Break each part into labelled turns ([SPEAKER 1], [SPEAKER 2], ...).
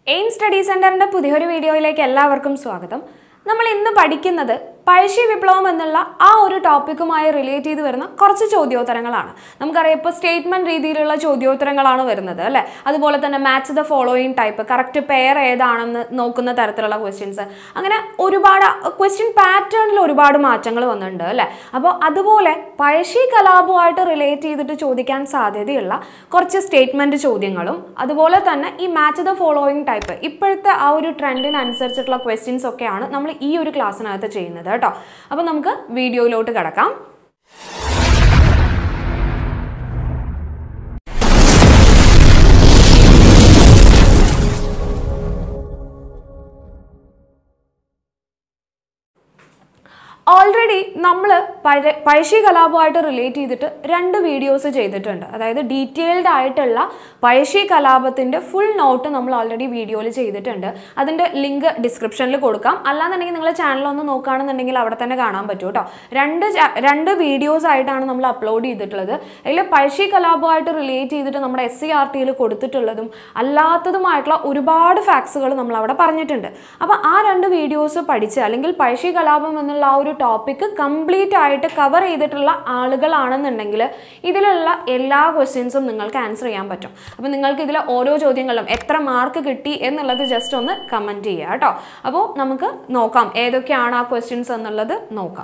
[SPEAKER 1] aim study സെന്ററിന്റെ പുതിയൊരു വീഡിയോയിലേക്ക് എല്ലാവർക്കും സ്വാഗതം നമ്മൾ ഇന്ന് പഠിക്കുന്നത് പഴശ്ശി വിപ്ലവം എന്നുള്ള ആ ഒരു ടോപ്പിക്കുമായി റിലേറ്റ് ചെയ്ത് വരുന്ന കുറച്ച് ചോദ്യോത്തരങ്ങളാണ് നമുക്കറിയാം ഇപ്പോൾ സ്റ്റേറ്റ്മെന്റ് രീതിയിലുള്ള ചോദ്യോത്തരങ്ങളാണ് വരുന്നത് അല്ലേ അതുപോലെ തന്നെ match the following type correct pair ഏതാണെന്ന് നോക്കുന്ന തരത്തിലുള്ള ക്വസ്റ്റ്യൻസ് അങ്ങനെ ഒരുപാട് ക്വസ്റ്റ്യൻ പാറ്റേണിൽ ഒരുപാട് മാറ്റങ്ങൾ വന്നിട്ടുണ്ട് അല്ലേ അപ്പോൾ അതുപോലെ പഴശ്ശി കലാപവുമായിട്ട് റിലേറ്റ് ചെയ്തിട്ട് ചോദിക്കാൻ സാധ്യതയുള്ള കുറച്ച് സ്റ്റേറ്റ്മെന്റ് ചോദ്യങ്ങളും അതുപോലെ തന്നെ ഈ മാച്ച് ദ ഫോളോയിങ് ടൈപ്പ് ഇപ്പോഴത്തെ ആ ഒരു ട്രെൻഡിനനുസരിച്ചിട്ടുള്ള ക്വസ്റ്റ്യൻസ് ഒക്കെയാണ് നമ്മൾ ഈ ഒരു ക്ലാസ്സിനകത്ത് ചെയ്യുന്നത് കേട്ടോ അപ്പോൾ നമുക്ക് വീഡിയോയിലോട്ട് കിടക്കാം ഓൾറെഡി നമ്മൾ പഴ പഴശ്ശി കലാപമായിട്ട് റിലേറ്റ് ചെയ്തിട്ട് രണ്ട് വീഡിയോസ് ചെയ്തിട്ടുണ്ട് അതായത് ഡീറ്റെയിൽഡ് ആയിട്ടുള്ള പഴശ്ശി കലാപത്തിൻ്റെ ഫുൾ നോട്ട് നമ്മൾ ഓൾറെഡി വീഡിയോയിൽ ചെയ്തിട്ടുണ്ട് അതിൻ്റെ ലിങ്ക് ഡിസ്ക്രിപ്ഷനിൽ കൊടുക്കാം അല്ലാന്നുണ്ടെങ്കിൽ നിങ്ങൾ ചാനൽ ഒന്ന് നോക്കുകയാണെന്നുണ്ടെങ്കിൽ അവിടെ തന്നെ കാണാൻ പറ്റും കേട്ടോ രണ്ട് ചാ- രണ്ട് വീഡിയോസ് ആയിട്ടാണ് നമ്മൾ അപ്ലോഡ് ചെയ്തിട്ടുള്ളത് അതിൽ പഴശ്ശി കലാപമായിട്ട് റിലേറ്റ് ചെയ്തിട്ട് നമ്മുടെ എസ് സി ആർ ടിയിൽ കൊടുത്തിട്ടുള്ളതും അല്ലാത്തതുമായിട്ടുള്ള ഒരുപാട് ഫാക്ട്സുകൾ നമ്മൾ അവിടെ പറഞ്ഞിട്ടുണ്ട് അപ്പോൾ ആ രണ്ട് വീഡിയോസ് പഠിച്ച് അല്ലെങ്കിൽ പഴശ്ശി കലാപം എന്നുള്ള ആ ഒരു ടോപ്പിക്ക് കംപ്ലീറ്റ് ആയിട്ട് കവർ ചെയ്തിട്ടുള്ള ആളുകളാണെന്നുണ്ടെങ്കിൽ ഇതിലുള്ള എല്ലാ ക്വസ്റ്റ്യൻസും നിങ്ങൾക്ക് ആൻസർ ചെയ്യാൻ പറ്റും അപ്പോൾ നിങ്ങൾക്ക് ഇതിൽ ഓരോ ചോദ്യങ്ങളിലും എത്ര മാർക്ക് കിട്ടി എന്നുള്ളത് ജസ്റ്റ് ഒന്ന് കമൻറ്റ് ചെയ്യുക കേട്ടോ അപ്പോൾ നമുക്ക് നോക്കാം ഏതൊക്കെയാണ് ആ ക്വസ്റ്റ്യൻസ് എന്നുള്ളത് നോക്കാം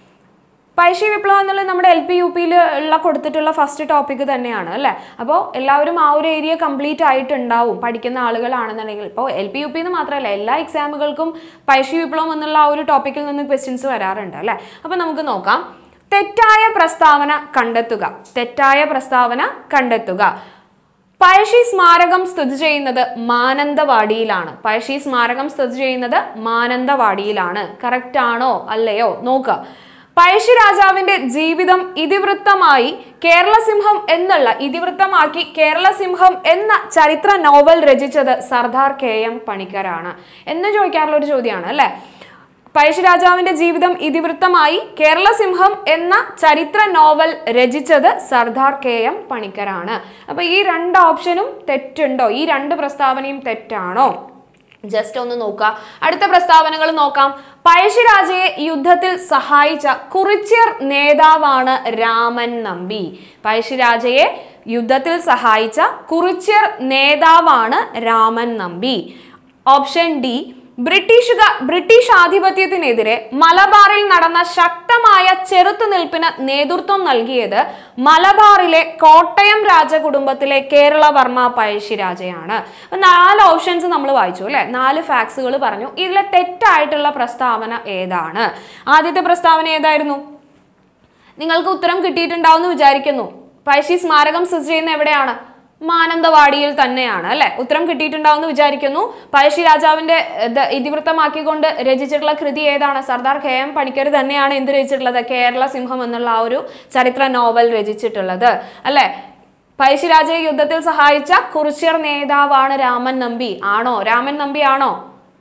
[SPEAKER 1] പഴശ്ശി വിപ്ലവം എന്നുള്ളത് നമ്മുടെ എൽ പി യു പിയിൽ ഉള്ള കൊടുത്തിട്ടുള്ള ഫസ്റ്റ് ടോപ്പിക് തന്നെയാണ് അല്ലേ അപ്പോൾ എല്ലാവരും ആ ഒരു ഏരിയ കംപ്ലീറ്റ് ആയിട്ടുണ്ടാവും പഠിക്കുന്ന ആളുകളാണെന്നുണ്ടെങ്കിൽ ഇപ്പോൾ എൽ പി യു പി എന്ന് മാത്രമല്ല എല്ലാ എക്സാമുകൾക്കും പഴശ്ശി വിപ്ലവം എന്നുള്ള ആ ഒരു ടോപ്പിക്കിൽ നിന്ന് ക്വസ്റ്റ്യൻസ് വരാറുണ്ട് അല്ലേ അപ്പോൾ നമുക്ക് നോക്കാം തെറ്റായ പ്രസ്താവന കണ്ടെത്തുക തെറ്റായ പ്രസ്താവന കണ്ടെത്തുക പഴശ്ശി സ്മാരകം സ്ഥിതി ചെയ്യുന്നത് മാനന്തവാടിയിലാണ് പഴശ്ശി സ്മാരകം സ്ഥിതി ചെയ്യുന്നത് മാനന്തവാടിയിലാണ് കറക്റ്റ് ആണോ അല്ലയോ നോക്കുക പഴശ്ശി രാജാവിന്റെ ജീവിതം ഇതിവൃത്തമായി കേരളസിംഹം എന്നുള്ള ഇതിവൃത്തമാക്കി കേരളസിംഹം എന്ന ചരിത്ര നോവൽ രചിച്ചത് സർദാർ കെ എം പണിക്കരാണ് എന്ന് ചോദിക്കാറുള്ള ഒരു ചോദ്യമാണ് അല്ലേ പഴശ്ശി രാജാവിന്റെ ജീവിതം ഇതിവൃത്തമായി കേരളസിംഹം എന്ന ചരിത്ര നോവൽ രചിച്ചത് സർദാർ കെ എം പണിക്കരാണ് അപ്പൊ ഈ രണ്ട് ഓപ്ഷനും തെറ്റുണ്ടോ ഈ രണ്ട് പ്രസ്താവനയും തെറ്റാണോ ജസ്റ്റ് ഒന്ന് നോക്കുക അടുത്ത പ്രസ്താവനകൾ നോക്കാം പഴശ്ശിരാജയെ യുദ്ധത്തിൽ സഹായിച്ച കുറിച്യർ നേതാവാണ് രാമൻ നമ്പി പഴശ്ശിരാജയെ യുദ്ധത്തിൽ സഹായിച്ച കുറിച്യർ നേതാവാണ് രാമൻ നമ്പി ഓപ്ഷൻ ഡി ബ്രിട്ടീഷുക ബ്രിട്ടീഷ് ആധിപത്യത്തിനെതിരെ മലബാറിൽ നടന്ന ശക്തമായ ചെറുത്തുനിൽപ്പിന് നേതൃത്വം നൽകിയത് മലബാറിലെ കോട്ടയം രാജകുടുംബത്തിലെ കേരളവർമ്മ പഴശ്ശിരാജയാണ് അപ്പൊ നാല് ഓപ്ഷൻസ് നമ്മൾ വായിച്ചു അല്ലെ നാല് ഫാക്സുകൾ പറഞ്ഞു ഇതിലെ തെറ്റായിട്ടുള്ള പ്രസ്താവന ഏതാണ് ആദ്യത്തെ പ്രസ്താവന ഏതായിരുന്നു നിങ്ങൾക്ക് ഉത്തരം കിട്ടിയിട്ടുണ്ടാവും എന്ന് വിചാരിക്കുന്നു പഴശ്ശി സ്മാരകം സ്ഥിതി ചെയ്യുന്ന എവിടെയാണ് മാനന്തവാടിയിൽ തന്നെയാണ് അല്ലെ ഉത്തരം കിട്ടിയിട്ടുണ്ടാവും എന്ന് വിചാരിക്കുന്നു പഴശ്ശി രാജാവിന്റെ ഇത് ഇതിവൃത്തമാക്കിക്കൊണ്ട് രചിച്ചിട്ടുള്ള കൃതി ഏതാണ് സർദാർ കെ എം പണിക്കർ തന്നെയാണ് എന്ത് രചിച്ചിട്ടുള്ളത് കേരള സിംഹം എന്നുള്ള ആ ഒരു ചരിത്ര നോവൽ രചിച്ചിട്ടുള്ളത് അല്ലെ പഴശ്ശിരാജയെ യുദ്ധത്തിൽ സഹായിച്ച കുറിച്യർ നേതാവാണ് രാമൻ നമ്പി ആണോ രാമൻ നമ്പി ആണോ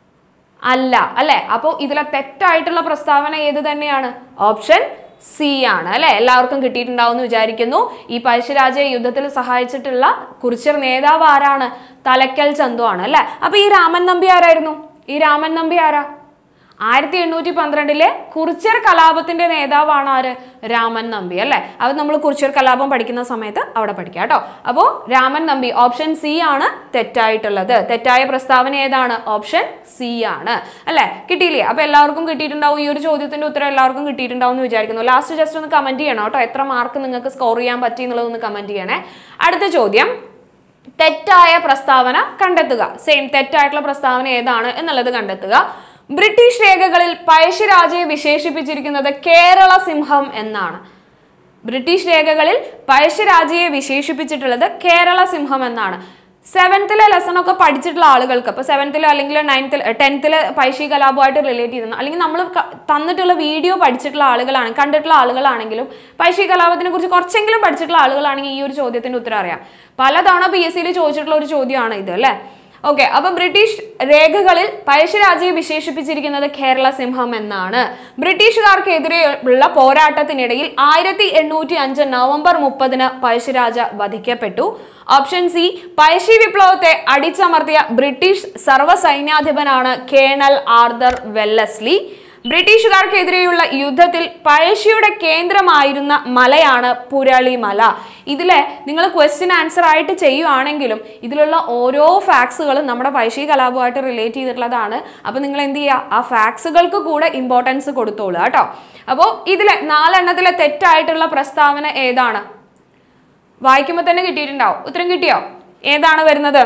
[SPEAKER 1] അല്ല അല്ലെ അപ്പോൾ ഇതിലെ തെറ്റായിട്ടുള്ള പ്രസ്താവന ഏത് തന്നെയാണ് ഓപ്ഷൻ സി ആണ് അല്ലെ എല്ലാവർക്കും കിട്ടിയിട്ടുണ്ടാവും എന്ന് വിചാരിക്കുന്നു ഈ പഴശ്ശിരാജയെ യുദ്ധത്തിൽ സഹായിച്ചിട്ടുള്ള കുറിച്യർ നേതാവ് ആരാണ് തലക്കൽ ചന്തു ആണ് അല്ലെ അപ്പൊ ഈ രാമൻ നമ്പി ആരായിരുന്നു ഈ രാമൻ നമ്പി ആരാ ആയിരത്തി എണ്ണൂറ്റി പന്ത്രണ്ടിലെ കുറിച്യർ കലാപത്തിന്റെ നേതാവാണ് ആര് രാമൻ നമ്പി അല്ലെ അത് നമ്മൾ കുറിച്യർ കലാപം പഠിക്കുന്ന സമയത്ത് അവിടെ പഠിക്കാം കേട്ടോ അപ്പോൾ രാമൻ നമ്പി ഓപ്ഷൻ സി ആണ് തെറ്റായിട്ടുള്ളത് തെറ്റായ പ്രസ്താവന ഏതാണ് ഓപ്ഷൻ സി ആണ് അല്ലെ കിട്ടിയില്ലേ അപ്പൊ എല്ലാവർക്കും കിട്ടിയിട്ടുണ്ടാവും ഈ ഒരു ചോദ്യത്തിന്റെ ഉത്തരം എല്ലാവർക്കും കിട്ടിയിട്ടുണ്ടാവും എന്ന് വിചാരിക്കുന്നു ലാസ്റ്റ് ജസ്റ്റ് ഒന്ന് കമന്റ് ചെയ്യണം കേട്ടോ എത്ര മാർക്ക് നിങ്ങൾക്ക് സ്കോർ ചെയ്യാൻ പറ്റി എന്നുള്ളതൊന്ന് കമന്റ് ചെയ്യണേ അടുത്ത ചോദ്യം തെറ്റായ പ്രസ്താവന കണ്ടെത്തുക സെയിം തെറ്റായിട്ടുള്ള പ്രസ്താവന ഏതാണ് എന്നുള്ളത് കണ്ടെത്തുക ബ്രിട്ടീഷ് രേഖകളിൽ പഴശ്ശിരാജയെ വിശേഷിപ്പിച്ചിരിക്കുന്നത് കേരള സിംഹം എന്നാണ് ബ്രിട്ടീഷ് രേഖകളിൽ പഴശ്ശിരാജയെ വിശേഷിപ്പിച്ചിട്ടുള്ളത് കേരള സിംഹം എന്നാണ് സെവൻത്തിലെ ലെസൺ ഒക്കെ പഠിച്ചിട്ടുള്ള ആളുകൾക്ക് അപ്പോൾ സെവൻത്തിലോ അല്ലെങ്കിൽ നയൻത്തിൽ ടെൻത്തിലെ പൈശി കലാപമായിട്ട് റിലേറ്റ് ചെയ്യുന്ന അല്ലെങ്കിൽ നമ്മൾ ക- തന്നിട്ടുള്ള വീഡിയോ പഠിച്ചിട്ടുള്ള ആളുകളാണ് കണ്ടിട്ടുള്ള ആളുകളാണെങ്കിലും പൈശി കലാപത്തിനെ കുറിച്ച് കുറച്ചെങ്കിലും പഠിച്ചിട്ടുള്ള ആളുകളാണെങ്കിൽ ഈ ഒരു ചോദ്യത്തിന്റെ ഉത്തരം അറിയാം പലതവണ പി എസ് സിയിൽ ചോദിച്ചിട്ടുള്ള ഒരു ചോദ്യമാണ് ഇത് അല്ലേ ഓക്കെ അപ്പൊ ബ്രിട്ടീഷ് രേഖകളിൽ പഴശ്ശിരാജയെ വിശേഷിപ്പിച്ചിരിക്കുന്നത് കേരള സിംഹം എന്നാണ് ബ്രിട്ടീഷുകാർക്കെതിരെയുള്ള പോരാട്ടത്തിനിടയിൽ ആയിരത്തി എണ്ണൂറ്റി അഞ്ച് നവംബർ മുപ്പതിന് പഴശ്ശിരാജ വധിക്കപ്പെട്ടു ഓപ്ഷൻ സി പഴശ്ശി വിപ്ലവത്തെ അടിച്ചമർത്തിയ ബ്രിട്ടീഷ് സർവ്വസൈന്യാധിപനാണ് കേണൽ ആർദർ വെല്ലസ്ലി ബ്രിട്ടീഷുകാർക്കെതിരെയുള്ള യുദ്ധത്തിൽ പഴശ്ശിയുടെ കേന്ദ്രമായിരുന്ന മലയാണ് പുരളി മല ഇതിലെ നിങ്ങൾ ക്വസ്റ്റ്യൻ ആൻസർ ആയിട്ട് ചെയ്യുവാണെങ്കിലും ഇതിലുള്ള ഓരോ ഫാക്സുകളും നമ്മുടെ പഴശ്ശി കലാപമായിട്ട് റിലേറ്റ് ചെയ്തിട്ടുള്ളതാണ് അപ്പോൾ നിങ്ങൾ എന്ത് ചെയ്യുക ആ ഫാക്സുകൾക്ക് കൂടെ ഇമ്പോർട്ടൻസ് കൊടുത്തോളൂ കേട്ടോ അപ്പോൾ ഇതിലെ നാലെണ്ണത്തിലെ തെറ്റായിട്ടുള്ള പ്രസ്താവന ഏതാണ് വായിക്കുമ്പോൾ തന്നെ കിട്ടിയിട്ടുണ്ടാവും ഉത്തരം കിട്ടിയോ ഏതാണ് വരുന്നത്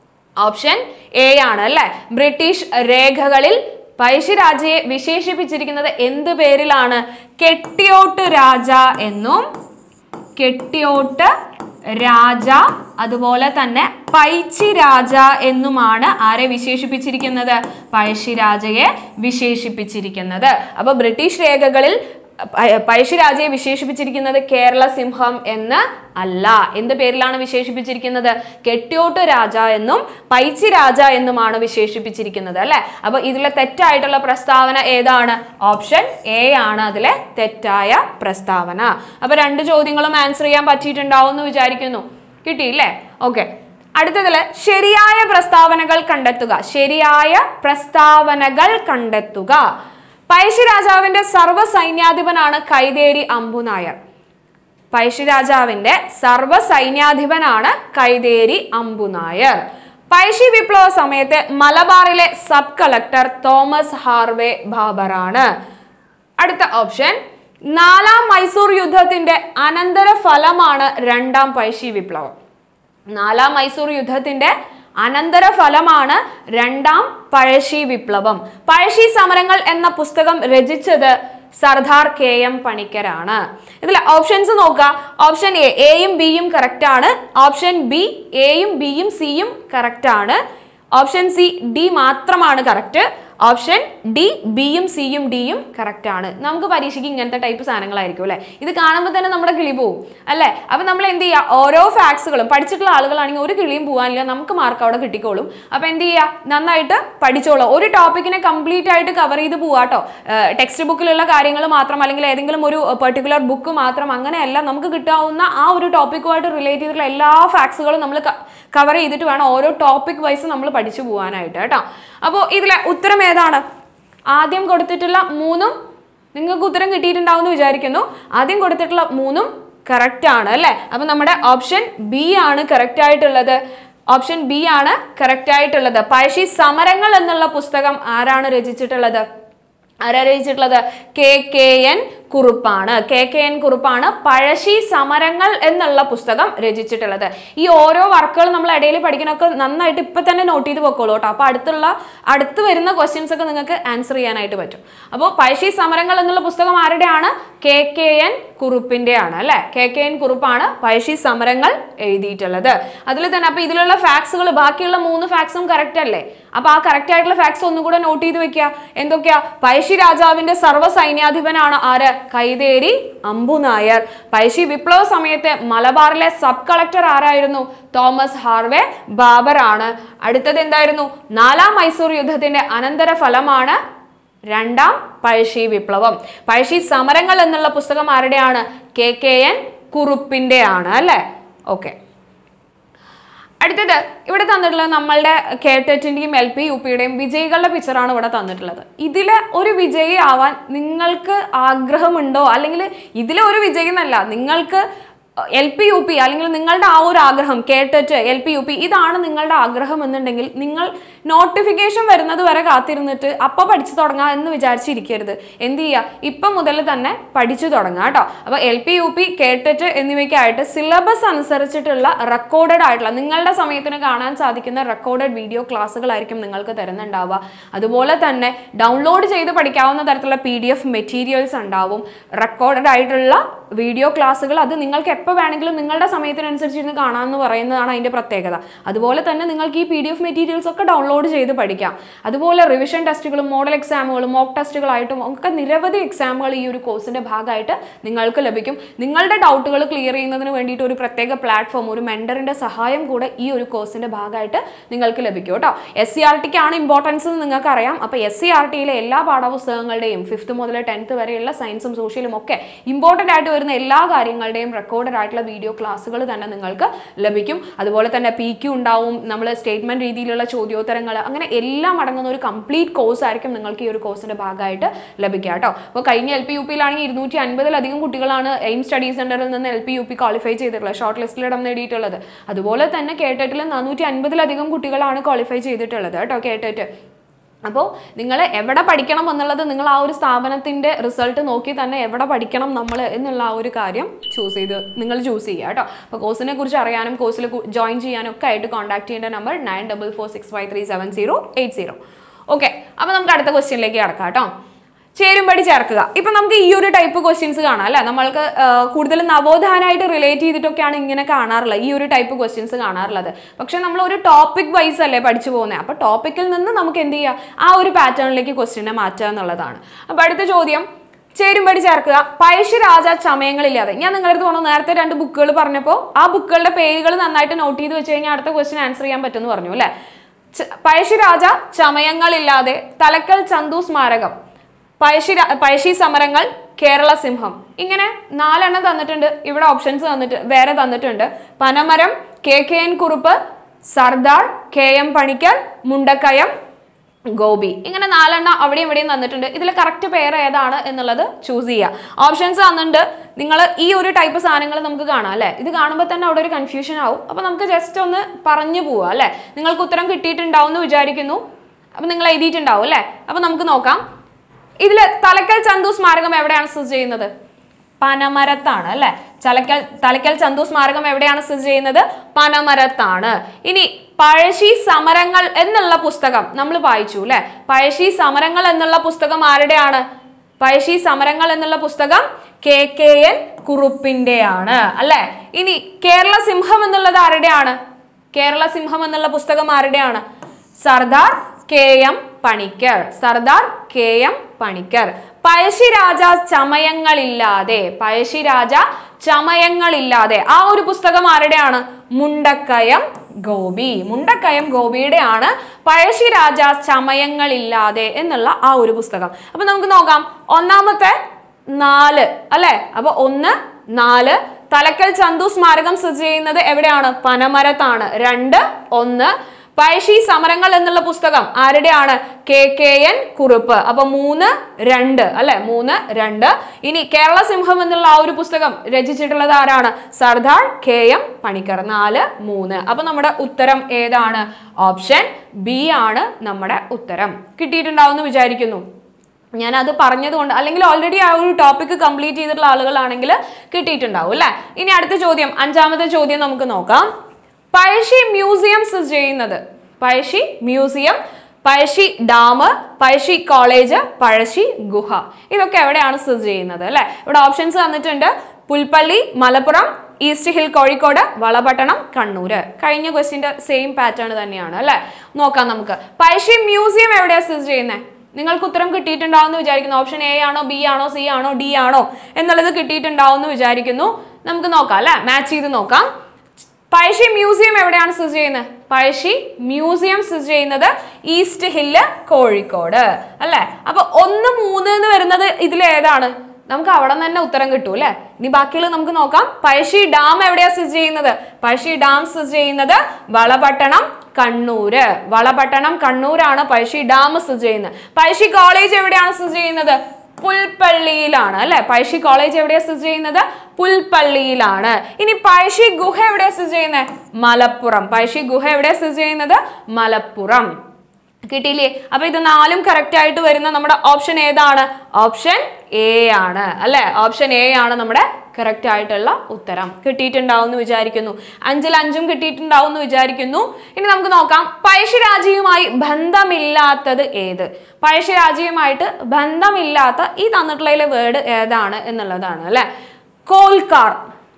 [SPEAKER 1] ഓപ്ഷൻ എ ആണ് അല്ലെ ബ്രിട്ടീഷ് രേഖകളിൽ പഴശ്ശിരാജയെ വിശേഷിപ്പിച്ചിരിക്കുന്നത് എന്ത് പേരിലാണ് കെട്ടിയോട്ട് രാജ എന്നും കെട്ടിയോട്ട് രാജ അതുപോലെ തന്നെ പൈച്ചി രാജ എന്നുമാണ് ആരെ വിശേഷിപ്പിച്ചിരിക്കുന്നത് പഴശ്ശിരാജയെ വിശേഷിപ്പിച്ചിരിക്കുന്നത് അപ്പൊ ബ്രിട്ടീഷ് രേഖകളിൽ പ- പഴശ്ശിരാജയെ വിശേഷിപ്പിച്ചിരിക്കുന്നത് കേരള സിംഹം എന്ന് അല്ല എന്ത് പേരിലാണ് വിശേഷിപ്പിച്ചിരിക്കുന്നത് കെട്ടിയോട്ട് രാജ എന്നും പൈച്ചി രാജ എന്നുമാണ് വിശേഷിപ്പിച്ചിരിക്കുന്നത് അല്ലെ അപ്പൊ ഇതിലെ തെറ്റായിട്ടുള്ള പ്രസ്താവന ഏതാണ് ഓപ്ഷൻ എ ആണ് അതിലെ തെറ്റായ പ്രസ്താവന അപ്പൊ രണ്ട് ചോദ്യങ്ങളും ആൻസർ ചെയ്യാൻ പറ്റിയിട്ടുണ്ടാവും എന്ന് വിചാരിക്കുന്നു കിട്ടിയില്ലേ ഓക്കെ അടുത്തതില് ശരിയായ പ്രസ്താവനകൾ കണ്ടെത്തുക ശരിയായ പ്രസ്താവനകൾ കണ്ടെത്തുക പഴശ്ശിരാജാവിന്റെ സർവ്വ സൈന്യാധിപനാണ് കൈതേരി അമ്പുനായർ പഴശ്ശിരാജാവിന്റെ സർവ്വ സൈന്യാധിപനാണ് കൈതേരി അമ്പുനായർ പഴശ്ശി വിപ്ലവ സമയത്ത് മലബാറിലെ സബ് കളക്ടർ തോമസ് ഹാർവേ ബാബറാണ് അടുത്ത ഓപ്ഷൻ നാലാം മൈസൂർ യുദ്ധത്തിന്റെ അനന്തര ഫലമാണ് രണ്ടാം പഴശ്ശി വിപ്ലവം നാലാം മൈസൂർ യുദ്ധത്തിന്റെ അനന്തര ഫലമാണ് രണ്ടാം പഴശ്ശി വിപ്ലവം പഴശ്ശി സമരങ്ങൾ എന്ന പുസ്തകം രചിച്ചത് സർദാർ കെ എം പണിക്കരാണ് ഇതിൽ ഓപ്ഷൻസ് നോക്കുക ഓപ്ഷൻ എ എയും ബിയും കറക്റ്റ് ആണ് ഓപ്ഷൻ ബി എയും ബിയും സിയും കറക്റ്റ് ആണ് ഓപ്ഷൻ സി ഡി മാത്രമാണ് കറക്റ്റ് ഓപ്ഷൻ ഡി ബിയും സിയും ഡിയും കറക്റ്റ് ആണ് നമുക്ക് പരീക്ഷയ്ക്ക് ഇങ്ങനത്തെ ടൈപ്പ് സാധനങ്ങളായിരിക്കും അല്ലേ ഇത് കാണുമ്പോൾ തന്നെ നമ്മുടെ കിളി പോവും അല്ലേ അപ്പൊ നമ്മൾ എന്ത് ചെയ്യുക ഓരോ ഫാക്സുകളും പഠിച്ചിട്ടുള്ള ആളുകളാണെങ്കിൽ ഒരു കിളിയും പോകാനില്ല നമുക്ക് മാർക്ക് അവിടെ കിട്ടിക്കോളും അപ്പൊ എന്ത് ചെയ്യുക നന്നായിട്ട് പഠിച്ചോളൂ ഒരു ടോപ്പിക്കിനെ കംപ്ലീറ്റ് ആയിട്ട് കവർ ചെയ്ത് പോവാട്ടോ ടെക്സ്റ്റ് ബുക്കിലുള്ള കാര്യങ്ങൾ മാത്രം അല്ലെങ്കിൽ ഏതെങ്കിലും ഒരു പെർട്ടിക്കുലർ ബുക്ക് മാത്രം അങ്ങനെയല്ല നമുക്ക് കിട്ടാവുന്ന ആ ഒരു ടോപ്പിക്കുമായിട്ട് റിലേറ്റ് ചെയ്തിട്ടുള്ള എല്ലാ ഫാക്സുകളും നമ്മൾ കവർ ചെയ്തിട്ട് വേണം ഓരോ ടോപ്പിക് വൈസ് നമ്മൾ പഠിച്ചു പോകാനായിട്ട് കേട്ടോ അപ്പോൾ ഇതിലെ ഉത്തരം ഏതാണ് ആദ്യം കൊടുത്തിട്ടുള്ള മൂന്നും നിങ്ങൾക്ക് ഉത്തരം കിട്ടിയിട്ടുണ്ടാവും എന്ന് വിചാരിക്കുന്നു ആദ്യം കൊടുത്തിട്ടുള്ള മൂന്നും കറക്റ്റ് ആണ് അല്ലേ അപ്പൊ നമ്മുടെ ഓപ്ഷൻ ബി ആണ് കറക്റ്റ് ആയിട്ടുള്ളത് ഓപ്ഷൻ ബി ആണ് കറക്റ്റ് ആയിട്ടുള്ളത് പഴശ്ശി സമരങ്ങൾ എന്നുള്ള പുസ്തകം ആരാണ് രചിച്ചിട്ടുള്ളത് ആരാ രചിച്ചിട്ടുള്ളത് കെ കെ എൻ കുറുപ്പാണ് കെ കെ എൻ കുറുപ്പാണ് പഴശ്ശി സമരങ്ങൾ എന്നുള്ള പുസ്തകം രചിച്ചിട്ടുള്ളത് ഈ ഓരോ വർക്കുകൾ നമ്മൾ ഇടയിൽ പഠിക്കണമൊക്കെ നന്നായിട്ട് ഇപ്പൊ തന്നെ നോട്ട് ചെയ്ത് വെക്കോളൂ കേട്ടോ അപ്പൊ അടുത്തുള്ള അടുത്ത് വരുന്ന ക്വസ്റ്റ്യൻസ് ഒക്കെ നിങ്ങൾക്ക് ആൻസർ ചെയ്യാനായിട്ട് പറ്റും അപ്പോൾ പഴശ്ശി സമരങ്ങൾ എന്നുള്ള പുസ്തകം ആരുടെയാണ് കെ കെ എൻ കുറുപ്പിന്റെ ആണ് അല്ലെ കെ കെ എൻ കുറുപ്പാണ് പഴശ്ശി സമരങ്ങൾ എഴുതിയിട്ടുള്ളത് അതിൽ തന്നെ അപ്പൊ ഇതിലുള്ള ഫാക്സുകൾ ബാക്കിയുള്ള മൂന്ന് ഫാക്സും കറക്റ്റ് അല്ലേ അപ്പൊ ആ കറക്റ്റ് ആയിട്ടുള്ള ഫാക്സ് ഒന്നും കൂടെ നോട്ട് ചെയ്ത് വെക്കുക എന്തൊക്കെയാ പഴശ്ശി രാജാവിന്റെ സർവ്വ സൈന്യാധിപനാണ് ആര് കൈതേരി അമ്പുനായർ പഴശ്ശി വിപ്ലവ സമയത്ത് മലബാറിലെ സബ് കളക്ടർ ആരായിരുന്നു തോമസ് ഹാർവേ ബാബർ ആണ് അടുത്തത് എന്തായിരുന്നു നാലാം മൈസൂർ യുദ്ധത്തിന്റെ അനന്തര ഫലമാണ് രണ്ടാം പഴശ്ശി വിപ്ലവം പഴശ്ശി സമരങ്ങൾ എന്നുള്ള പുസ്തകം ആരുടെയാണ് കെ കെ എൻ കുറുപ്പിന്റെ ആണ് അല്ലേ ഓക്കെ അടുത്തത് ഇവിടെ തന്നിട്ടുള്ളത് നമ്മളുടെ കേട്ടറ്റിൻ്റെയും എൽ പി യു പിയുടെയും വിജയികളുടെ പിക്ചറാണ് ഇവിടെ തന്നിട്ടുള്ളത് ഇതിൽ ഒരു വിജയി ആവാൻ നിങ്ങൾക്ക് ആഗ്രഹമുണ്ടോ അല്ലെങ്കിൽ ഇതിലെ ഒരു വിജയി എന്നല്ല നിങ്ങൾക്ക് എൽ പി യു പി അല്ലെങ്കിൽ നിങ്ങളുടെ ആ ഒരു ആഗ്രഹം കേട്ടിട്ട് എൽ പി യു പി ഇതാണ് നിങ്ങളുടെ ആഗ്രഹം എന്നുണ്ടെങ്കിൽ നിങ്ങൾ നോട്ടിഫിക്കേഷൻ വരുന്നത് വരെ കാത്തിരുന്നിട്ട് അപ്പം പഠിച്ചു തുടങ്ങാം എന്ന് വിചാരിച്ചിരിക്കരുത് എന്ത് ചെയ്യുക ഇപ്പം മുതൽ തന്നെ പഠിച്ചു തുടങ്ങാം കേട്ടോ അപ്പോൾ എൽ പി യു പി കേട്ടിട്ട് എന്നിവയ്ക്കായിട്ട് സിലബസ് അനുസരിച്ചിട്ടുള്ള റെക്കോർഡഡ് ആയിട്ടുള്ള നിങ്ങളുടെ സമയത്തിന് കാണാൻ സാധിക്കുന്ന റെക്കോർഡഡ് വീഡിയോ ക്ലാസ്സുകളായിരിക്കും നിങ്ങൾക്ക് തരുന്നുണ്ടാവുക അതുപോലെ തന്നെ ഡൗൺലോഡ് ചെയ്ത് പഠിക്കാവുന്ന തരത്തിലുള്ള പി ഡി എഫ് മെറ്റീരിയൽസ് ഉണ്ടാവും റെക്കോർഡഡ് ആയിട്ടുള്ള വീഡിയോ ക്ലാസ്സുകൾ അത് നിങ്ങൾക്ക് എപ്പോൾ വേണമെങ്കിലും നിങ്ങളുടെ സമയത്തിനനുസരിച്ച് ഇരുന്ന് കാണാമെന്ന് പറയുന്നതാണ് അതിൻ്റെ പ്രത്യേകത അതുപോലെ തന്നെ നിങ്ങൾക്ക് ഈ പി ഡി എഫ് മെറ്റീരിയൽസ് ഒക്കെ ഡൗൺലോഡ് ചെയ്ത് പഠിക്കാം അതുപോലെ റിവിഷൻ ടെസ്റ്റുകളും മോഡൽ എക്സാമുകളും മോക്ക് ടെസ്റ്റുകളായിട്ടും ഒക്കെ നിരവധി എക്സാമുകൾ ഈ ഒരു കോഴ്സിന്റെ ഭാഗമായിട്ട് നിങ്ങൾക്ക് ലഭിക്കും നിങ്ങളുടെ ഡൗട്ടുകൾ ക്ലിയർ ചെയ്യുന്നതിന് വേണ്ടിയിട്ട് ഒരു പ്രത്യേക പ്ലാറ്റ്ഫോം ഒരു മെൻഡറിന്റെ സഹായം കൂടെ ഈ ഒരു കോഴ്സിന്റെ ഭാഗമായിട്ട് നിങ്ങൾക്ക് ലഭിക്കും കേട്ടോ എസ് സി ആർ ടിക്കാണ് ഇമ്പോർട്ടൻസ് എന്ന് നിങ്ങൾക്ക് അറിയാം അപ്പോൾ എസ് സി ആർ ടിയിലെ എല്ലാ പാഠപുസ്തകങ്ങളുടെയും ഫിഫ്ത്ത് മുതൽ ടെൻത്ത് വരെയുള്ള സയൻസും സോഷ്യലും ഒക്കെ ഇമ്പോർട്ടൻ്റ് ആയിട്ട് വരുന്ന എല്ലാ കാര്യങ്ങളുടെയും റെക്കോർഡഡ് ആയിട്ടുള്ള വീഡിയോ ക്ലാസ്സുകൾ തന്നെ നിങ്ങൾക്ക് ലഭിക്കും അതുപോലെ തന്നെ പി ക്യു ഉണ്ടാവും നമ്മൾ സ്റ്റേറ്റ്മെന്റ് രീതിയിലുള്ള ചോദ്യോത്തരങ്ങൾ അങ്ങനെ എല്ലാം അടങ്ങുന്ന ഒരു കംപ്ലീറ്റ് കോഴ്സ് ആയിരിക്കും നിങ്ങൾക്ക് ഈ ഒരു കോഴ്സിന്റെ ഭാഗമായിട്ട് ലഭിക്കുക കേട്ടോ അപ്പോൾ കഴിഞ്ഞ എൽ പി യു പിയിലാണെങ്കിൽ ഇരുന്നൂറ്റി അൻപതിലധികം കുട്ടികളാണ് എയിം സ്റ്റഡി സെന്ററിൽ നിന്ന് L P U P qualify ചെയ്തിട്ടുള്ളത് ഷോർട്ട് ലിസ്റ്റിൽ ഇടം നേടിയിട്ടുള്ളത് അതുപോലെ തന്നെ കേട്ടിട്ടിൽ നാനൂറ്റി അൻപതിലധികം കുട്ടികളാണ് ക്വാളിഫൈ ചെയ്തിട്ടുള്ളത് കേട്ടോ കേട്ടിട്ട് അപ്പോൾ നിങ്ങൾ എവിടെ പഠിക്കണം എന്നുള്ളത് നിങ്ങൾ ആ ഒരു സ്ഥാപനത്തിൻ്റെ റിസൾട്ട് നോക്കി തന്നെ എവിടെ പഠിക്കണം നമ്മൾ എന്നുള്ള ആ ഒരു കാര്യം ചൂസ് ചെയ്ത് നിങ്ങൾ ചൂസ് ചെയ്യുക കേട്ടോ അപ്പോൾ കോഴ്സിനെ കുറിച്ച് അറിയാനും കോഴ്സിൽ ജോയിൻ ചെയ്യാനും ഒക്കെ ആയിട്ട് കോൺടാക്ട് ചെയ്യേണ്ട number nine double four six five three seven zero eight zero okay അപ്പോൾ നമുക്ക് അടുത്ത ക്വസ്റ്റ്യനിലേക്ക് കിടക്കാം കേട്ടോ ചേരുംപടി ചേർക്കുക ഇപ്പൊ നമുക്ക് ഈ ഒരു ടൈപ്പ് ക്വസ്റ്റ്യൻസ് കാണാം അല്ലെ നമ്മൾക്ക് കൂടുതൽ നവോത്ഥാനായിട്ട് റിലേറ്റ് ചെയ്തിട്ടൊക്കെയാണ് ഇങ്ങനെ കാണാറുള്ളത് ഈ ഒരു ടൈപ്പ് ക്വസ്റ്റ്യൻസ് കാണാറുള്ളത് പക്ഷെ നമ്മൾ ഒരു ടോപ്പിക് വൈസ് അല്ലേ പഠിച്ചു പോകുന്നത് അപ്പൊ ടോപ്പിക്കിൽ നിന്ന് നമുക്ക് എന്ത് ചെയ്യാം ആ ഒരു പാറ്റേണിലേക്ക് ക്വസ്റ്റ്യനെ മാറ്റുക എന്നുള്ളതാണ് അപ്പൊ അടുത്ത ചോദ്യം ചേരുംപടി ചേർക്കുക പഴശ്ശിരാജ ചമയങ്ങളില്ലാതെ ഞാൻ നിങ്ങളുടെ അടുത്ത് പറഞ്ഞു നേരത്തെ രണ്ട് ബുക്കുകൾ പറഞ്ഞപ്പോൾ ആ ബുക്കുകളുടെ പേരുകൾ നന്നായിട്ട് നോട്ട് ചെയ്ത് വെച്ച് കഴിഞ്ഞാൽ അടുത്ത ക്വസ്റ്റ്യൻ ആൻസർ ചെയ്യാൻ പറ്റുമെന്ന് പറഞ്ഞു അല്ലേ ച- പഴശ്ശിരാജ ചമയങ്ങളില്ലാതെ തലക്കൽ ചന്തു സ്മാരകം പഴശ്ശി രാ- പഴശ്ശി സമരങ്ങൾ കേരള സിംഹം ഇങ്ങനെ നാലെണ്ണം തന്നിട്ടുണ്ട് ഇവിടെ ഓപ്ഷൻസ് തന്നിട്ട് വേറെ തന്നിട്ടുണ്ട് Panamaram K K N Kurup Sardar K M Panikkar Mundakkayam Gopi ഇങ്ങനെ നാലെണ്ണം അവിടെയും ഇവിടെയും തന്നിട്ടുണ്ട് ഇതിൽ കറക്റ്റ് പേര് ഏതാണ് എന്നുള്ളത് ചൂസ് ചെയ്യുക ഓപ്ഷൻസ് തന്നിട്ടുണ്ട് നിങ്ങൾ ഈ ഒരു ടൈപ്പ് സാധനങ്ങൾ നമുക്ക് കാണാം അല്ലേ ഇത് കാണുമ്പോൾ തന്നെ അവിടെ ഒരു കൺഫ്യൂഷൻ ആവും അപ്പോൾ നമുക്ക് ജസ്റ്റ് ഒന്ന് പറഞ്ഞു പോവാം അല്ലേ നിങ്ങൾക്ക് ഉത്തരം കിട്ടിയിട്ടുണ്ടാവും എന്ന് വിചാരിക്കുന്നു അപ്പം നിങ്ങൾ എഴുതിയിട്ടുണ്ടാവും അല്ലേ അപ്പം നമുക്ക് നോക്കാം ഇതിൽ തലക്കൽ ചന്തു സ്മാരകം എവിടെയാണ് സ്ഥിതി ചെയ്യുന്നത് പനമരത്താണ് അല്ലെ ചലക്കൽ തലക്കൽ ചന്തു സ്മാരകം എവിടെയാണ് സ്ഥിതി ചെയ്യുന്നത് പനമരത്താണ് ഇനി പഴശ്ശി സമരങ്ങൾ എന്നുള്ള പുസ്തകം നമ്മൾ വായിച്ചു അല്ലെ പഴശ്ശി സമരങ്ങൾ എന്നുള്ള പുസ്തകം ആരുടെയാണ് പഴശ്ശി സമരങ്ങൾ എന്നുള്ള പുസ്തകം കെ കെ എൻ കുറുപ്പിന്റെയാണ് അല്ലെ ഇനി കേരള സിംഹം എന്നുള്ളത് ആരുടെയാണ് കേരള സിംഹം എന്നുള്ള പുസ്തകം ആരുടെയാണ് Sardar K M Panikkar Sardar K M Panikkar Pazhassi Raja ചമയങ്ങളില്ലാതെ പഴശ്ശിരാജ ചമയങ്ങളില്ലാതെ ആ ഒരു പുസ്തകം ആരുടെയാണ് മുണ്ടക്കയം ഗോപി മുണ്ടക്കയം ഗോപിയുടെയാണ് പഴശ്ശിരാജ ചമയങ്ങളില്ലാതെ എന്നുള്ള ആ ഒരു പുസ്തകം അപ്പൊ നമുക്ക് നോക്കാം ഒന്നാമത്തെ നാല് അല്ലെ അപ്പൊ ഒന്ന് നാല് തലക്കൽ ചന്തു സ്മാരകം സ്ഥിതി ചെയ്യുന്നത് എവിടെയാണ് പനമരത്താണ് രണ്ട് ഒന്ന് പഴശ്ശി സമരങ്ങൾ എന്നുള്ള പുസ്തകം ആരുടെയാണ് കെ കെ എൻ കുറുപ്പ് അപ്പൊ മൂന്ന് രണ്ട് അല്ലെ മൂന്ന് രണ്ട് ഇനി കേരള സിംഹം എന്നുള്ള ആ ഒരു പുസ്തകം രചിച്ചിട്ടുള്ളത് ആരാണ് സർദാർ കെ എം പണിക്കർ നാല് മൂന്ന് അപ്പൊ നമ്മുടെ ഉത്തരം ഏതാണ് ഓപ്ഷൻ ബി ആണ് നമ്മുടെ ഉത്തരം കിട്ടിയിട്ടുണ്ടാവും എന്ന് വിചാരിക്കുന്നു ഞാൻ അത് പറഞ്ഞതുകൊണ്ട് അല്ലെങ്കിൽ ഓൾറെഡി ആ ഒരു ടോപ്പിക് കംപ്ലീറ്റ് ചെയ്തിട്ടുള്ള ആളുകളാണെങ്കിൽ കിട്ടിയിട്ടുണ്ടാവും അല്ലേ ഇനി അടുത്ത ചോദ്യം അഞ്ചാമത്തെ ചോദ്യം നമുക്ക് നോക്കാം പഴശ്ശി മ്യൂസിയം സ്ഥിതി ചെയ്യുന്നത് Pazhassi museum Pazhassi dam Pazhassi college Pazhassi ഗുഹ ഇതൊക്കെ എവിടെയാണ് സ്ഥിതി ചെയ്യുന്നത് അല്ലെ ഇവിടെ ഓപ്ഷൻസ് തന്നിട്ടുണ്ട് പുൽപ്പള്ളി മലപ്പുറം ഈസ്റ്റ് ഹിൽ കോഴിക്കോട് വളപട്ടണം കണ്ണൂര് കഴിഞ്ഞ ക്വസ്റ്റിന്റെ സെയിം പാറ്റേൺ തന്നെയാണ് അല്ലെ നോക്കാം നമുക്ക് പഴശ്ശി മ്യൂസിയം എവിടെയാണ് സ്ഥിതി ചെയ്യുന്നത് നിങ്ങൾക്ക് ഉത്തരം കിട്ടിയിട്ടുണ്ടാവും എന്ന് വിചാരിക്കുന്നു ഓപ്ഷൻ എ ആണോ ബി ആണോ സി ആണോ ഡി ആണോ എന്നുള്ളത് കിട്ടിയിട്ടുണ്ടാവും എന്ന് വിചാരിക്കുന്നു നമുക്ക് നോക്കാം അല്ലെ മാച്ച് ചെയ്ത് നോക്കാം പഴശ്ശി മ്യൂസിയം എവിടെയാണ് സ്ഥിതി ചെയ്യുന്നത് പഴശ്ശി മ്യൂസിയം സ്ഥിതി ചെയ്യുന്നത് ഈസ്റ്റ് ഹില്ല് കോഴിക്കോട് അല്ലെ അപ്പൊ ഒന്ന് മൂന്ന് എന്ന് വരുന്നത് ഇതിൽ ഏതാണ് നമുക്ക് അവിടെ നിന്ന് തന്നെ ഉത്തരം കിട്ടും അല്ലെ ഇനി ബാക്കിയുള്ളത് നമുക്ക് നോക്കാം പഴശ്ശി ഡാം എവിടെയാ സ്ഥിതി ചെയ്യുന്നത് പഴശ്ശി ഡാം സ്ഥിതി ചെയ്യുന്നത് വളപട്ടണം കണ്ണൂര് വളപട്ടണം കണ്ണൂരാണ് പഴശ്ശി ഡാം സ്ഥിതി ചെയ്യുന്നത് പഴശ്ശി കോളേജ് എവിടെയാണ് സ്ഥിതി ചെയ്യുന്നത് പുൽപ്പള്ളിയിലാണ് അല്ലെ പഴശ്ശി കോളേജ് എവിടെയാ സ്ഥിതി ചെയ്യുന്നത് പുൽപ്പള്ളിയിലാണ് ഇനി പഴശ്ശി ഗുഹ എവിടെയാ സ്ഥിതി ചെയ്യുന്നത് മലപ്പുറം പഴശ്ശി ഗുഹ എവിടെയാ സ്ഥിതി ചെയ്യുന്നത് മലപ്പുറം കിട്ടിയില്ലേ അപ്പൊ ഇത് നാലും കറക്റ്റ് ആയിട്ട് വരുന്ന നമ്മുടെ ഓപ്ഷൻ ഏതാണ് ഓപ്ഷൻ എ ആണ് അല്ലെ ഓപ്ഷൻ എ ആണ് നമ്മുടെ കറക്റ്റ് ആയിട്ടുള്ള ഉത്തരം കിട്ടിയിട്ടുണ്ടാവും എന്ന് വിചാരിക്കുന്നു അഞ്ചിൽ അഞ്ചും കിട്ടിയിട്ടുണ്ടാവും എന്ന് വിചാരിക്കുന്നു ഇനി നമുക്ക് നോക്കാം പഴശ്ശിരാജയുമായി ബന്ധമില്ലാത്തത് ഏത് പഴശ്ശിരാജയുമായിട്ട് ബന്ധമില്ലാത്ത ഈ തന്നിട്ടുള്ള വേർഡ് ഏതാണ് എന്നുള്ളതാണ് അല്ലെ Kolkar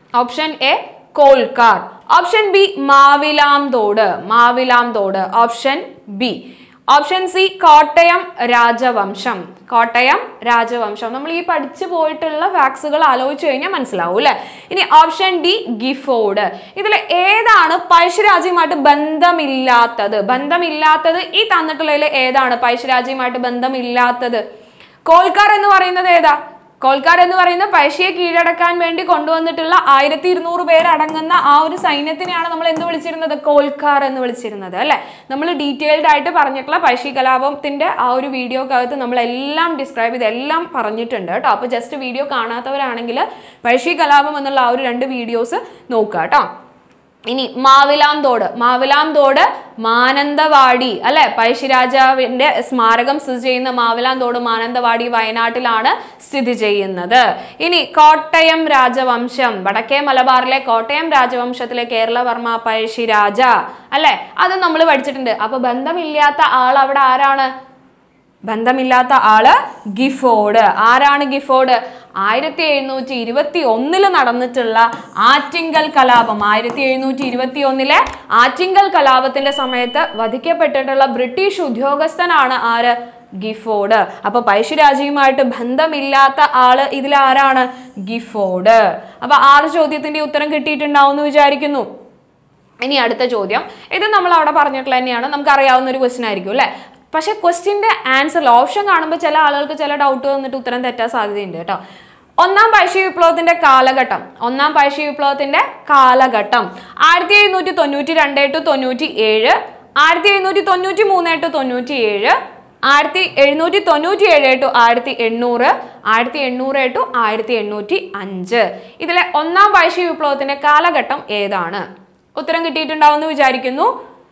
[SPEAKER 1] option A Kolkar option B Mavilam Thodu Mavilam Thodu option B option C Kottayam രാജവംശം കോട്ടയം രാജവംശം നമ്മൾ ഈ പഠിച്ചു പോയിട്ടുള്ള ഫാക്സുകൾ ആലോചിച്ച് കഴിഞ്ഞാൽ മനസ്സിലാവും അല്ലെ ഇനി ഓപ്ഷൻ ഡി ഗിഫോർഡ് ഇതിൽ ഏതാണ് പഴശ്ശിരാജ്യവുമായിട്ട് ബന്ധമില്ലാത്തത് ബന്ധമില്ലാത്തത് ഈ തന്നിട്ടുള്ളതിൽ ഏതാണ് പഴശ്ശിരാജ്യവുമായിട്ട് ബന്ധമില്ലാത്തത് കോൽക്കാർ എന്ന് പറയുന്നത് ഏതാ കോൽക്കാർ എന്ന് പറയുന്ന പഴശ്ശിയെ കീഴടക്കാൻ വേണ്ടി കൊണ്ടുവന്നിട്ടുള്ള ആയിരത്തി ഇരുന്നൂറ് പേരടങ്ങുന്ന ആ ഒരു സൈന്യത്തിനെയാണ് നമ്മൾ എന്ത് വിളിച്ചിരുന്നത് കോൽക്കാർ എന്ന് വിളിച്ചിരുന്നത് അല്ലെ നമ്മൾ ഡീറ്റെയിൽഡ് ആയിട്ട് പറഞ്ഞിട്ടുള്ള പഴശ്ശി കലാപത്തിന്റെ ആ ഒരു വീഡിയോക്കകത്ത് നമ്മൾ എല്ലാം ഡിസ്ക്രൈബ് ചെയ്ത് എല്ലാം പറഞ്ഞിട്ടുണ്ട് കേട്ടോ അപ്പൊ ജസ്റ്റ് വീഡിയോ കാണാത്തവരാണെങ്കിൽ പഴശ്ശി കലാപം എന്നുള്ള ആ ഒരു രണ്ട് വീഡിയോസ് നോക്കുക കേട്ടോ ഇനി മാവിലാം തോട് മാവിലാം തോട് മാനന്തവാടി അല്ലെ പഴശ്ശിരാജാവിന്റെ സ്മാരകം സ്ഥിതി ചെയ്യുന്ന മാവിലാം തോട് മാനന്തവാടി വയനാട്ടിലാണ് സ്ഥിതി ചെയ്യുന്നത് ഇനി കോട്ടയം രാജവംശം വടക്കേ മലബാറിലെ കോട്ടയം രാജവംശത്തിലെ കേരളവർമ്മ പഴശ്ശിരാജ അല്ലെ അത് നമ്മൾ പഠിച്ചിട്ടുണ്ട് അപ്പൊ ബന്ധമില്ലാത്ത ആൾ അവിടെ ആരാണ് ബന്ധമില്ലാത്ത ആള് ഗിഫോർഡ് ആരാണ് ഗിഫോർഡ് ആയിരത്തി എഴുന്നൂറ്റി ഇരുപത്തി ഒന്നില് നടന്നിട്ടുള്ള ആറ്റിങ്കൽ കലാപം ആയിരത്തി എഴുന്നൂറ്റി ഇരുപത്തി ഒന്നിലെ ആറ്റിങ്കൽ കലാപത്തിന്റെ സമയത്ത് വധിക്കപ്പെട്ടിട്ടുള്ള ബ്രിട്ടീഷ് ഉദ്യോഗസ്ഥനാണ് ആര് ഗിഫോർഡ് അപ്പൊ പഴശ്ശിരാജയുമായിട്ട് ബന്ധമില്ലാത്ത ആള് ഇതിൽ ആരാണ് ഗിഫോർഡ് അപ്പൊ ആറ് ചോദ്യത്തിന്റെ ഉത്തരം കിട്ടിയിട്ടുണ്ടാവും എന്ന് വിചാരിക്കുന്നു ഇനി അടുത്ത ചോദ്യം ഇത് നമ്മൾ അവിടെ പറഞ്ഞിട്ടുള്ള തന്നെയാണ് നമുക്ക് അറിയാവുന്ന ഒരു ക്വസ്റ്റ്യൻ ആയിരിക്കും അല്ലെ പക്ഷെ ക്വസ്റ്റ്യന്റെ ആൻസർ ഓപ്ഷൻ കാണുമ്പോൾ ചില ആളുകൾക്ക് ചില ഡൗട്ട് വന്നിട്ട് ഉത്തരം തെറ്റാൻ സാധ്യതയുണ്ട് കേട്ടോ ഒന്നാം പഴശ്ശി വിപ്ലവത്തിന്റെ കാലഘട്ടം ഒന്നാം പഴശ്ശി വിപ്ലവത്തിന്റെ കാലഘട്ടം ആയിരത്തി എഴുന്നൂറ്റി തൊണ്ണൂറ്റി രണ്ട് ടു തൊണ്ണൂറ്റി ഏഴ് ആയിരത്തി എഴുന്നൂറ്റി തൊണ്ണൂറ്റി മൂന്ന് ടു തൊണ്ണൂറ്റി ഏഴ് ആയിരത്തി എഴുന്നൂറ്റി തൊണ്ണൂറ്റി ഏഴ് ടു ആയിരത്തി എണ്ണൂറ് ആയിരത്തി എണ്ണൂറ് ടു ആയിരത്തി എണ്ണൂറ്റി അഞ്ച് ഇതിലെ ഒന്നാം പഴശ്ശി വിപ്ലവത്തിന്റെ കാലഘട്ടം ഏതാണ് ഉത്തരം കിട്ടിയിട്ടുണ്ടാവും എന്ന് വിചാരിക്കുന്നു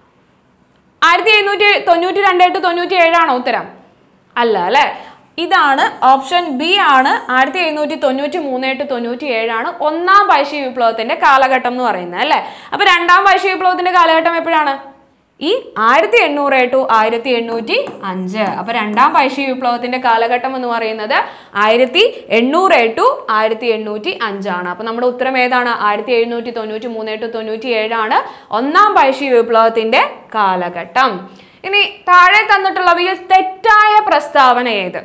[SPEAKER 1] ആയിരത്തി എഴുന്നൂറ്റി തൊണ്ണൂറ്റി രണ്ട് ടു തൊണ്ണൂറ്റി ഏഴാണോ ഉത്തരം അല്ല അല്ലെ ഇതാണ് ഓപ്ഷൻ ബി ആണ് ആയിരത്തി എഴുന്നൂറ്റി തൊണ്ണൂറ്റി മൂന്ന് ടു തൊണ്ണൂറ്റി ഏഴാണ് ഒന്നാം പഴശ്ശി വിപ്ലവത്തിന്റെ കാലഘട്ടം എന്ന് പറയുന്നത് അല്ലെ അപ്പൊ രണ്ടാം പഴശ്ശി വിപ്ലവത്തിന്റെ കാലഘട്ടം എപ്പോഴാണ് ഈ ആയിരത്തി എണ്ണൂറ് ടു ആയിരത്തി എണ്ണൂറ്റി അഞ്ച് അപ്പൊ രണ്ടാം പഴശ്ശി വിപ്ലവത്തിന്റെ കാലഘട്ടം എന്ന് പറയുന്നത് ആയിരത്തി എണ്ണൂറ് ടു ആയിരത്തി എണ്ണൂറ്റി അഞ്ചാണ് അപ്പൊ നമ്മുടെ ഉത്തരം ഏതാണ് ആയിരത്തി എഴുന്നൂറ്റി തൊണ്ണൂറ്റി മൂന്ന് ടു തൊണ്ണൂറ്റി ഏഴാണ് ഒന്നാം പഴശ്ശി വിപ്ലവത്തിന്റെ കാലഘട്ടം ഇനി താഴെ തന്നിട്ടുള്ളവയിൽ തെറ്റായ പ്രസ്താവന ഏത്